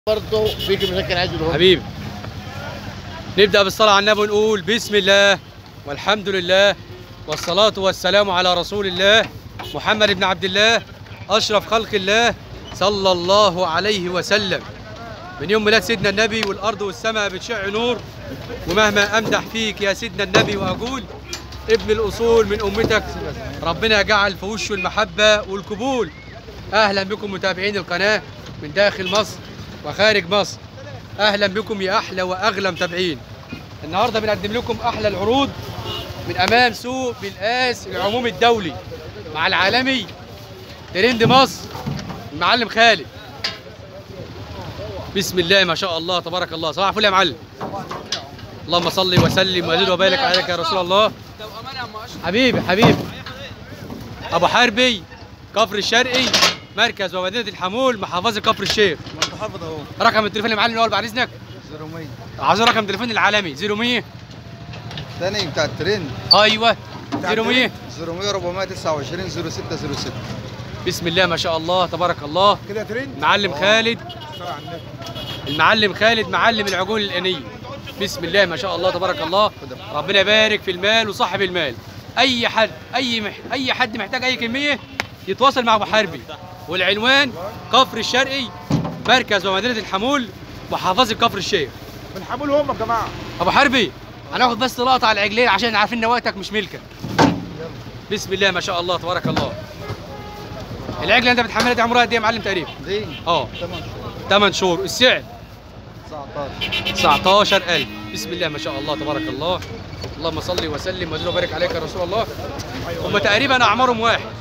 برضه فيك مشكل عايز يقول حبيبي نبدأ بالصلاة على النبي ونقول بسم الله والحمد لله والصلاة والسلام على رسول الله محمد بن عبد الله أشرف خلق الله صلى الله عليه وسلم من يوم ميلاد سيدنا النبي والأرض والسماء بتشع نور ومهما أمدح فيك يا سيدنا النبي وأقول ابن الأصول من أمتك ربنا جعل في وشه المحبة والقبول أهلا بكم متابعين القناة من داخل مصر وخارج مصر اهلا بكم يا احلى واغلى متابعين النهارده بنقدم لكم احلى العروض من امام سوق بالقاس العمومي الدولي مع العالمي ترند مصر المعلم خالد بسم الله ما شاء الله تبارك الله صباح الفل يا معلم اللهم صل وسلم وزد وبارك عليك يا رسول الله حبيبي حبيبي ابو حربي كفر الشرقي مركز ومدينه الحمول محافظه كفر الشيخ ما انت حافظ اهو رقم التليفون يا معلم الاول بعد اذنك 0100 عايز رقم تليفون العالمي 0100 تاني بتاع الترند ايوه 0100 0100 429 0606 بسم الله ما شاء الله تبارك الله كده ترند معلم خالد المعلم خالد معلم العجول الانيه بسم الله ما شاء الله تبارك الله ربنا يبارك في المال وصاحب المال اي حد اي مح... اي حد محتاج اي كميه يتواصل مع ابو حربي والعنوان كفر الشرقي مركز ومدينه الحمول محافظه كفر الشيخ بنحمل هم يا جماعه ابو حربي هناخد بس لقطه على العجلين عشان عارفين ان وقتك مش ملكك بسم الله ما شاء الله تبارك الله العجله انت بتحملها دي عمرها قد ايه يا معلم تقريبا دي اه 8 شهور 8 شهور السعر 19 19000 بسم الله ما شاء الله تبارك الله اللهم صل وسلم وزد وبارك عليك يا رسول الله هم تقريبا اعمارهم واحد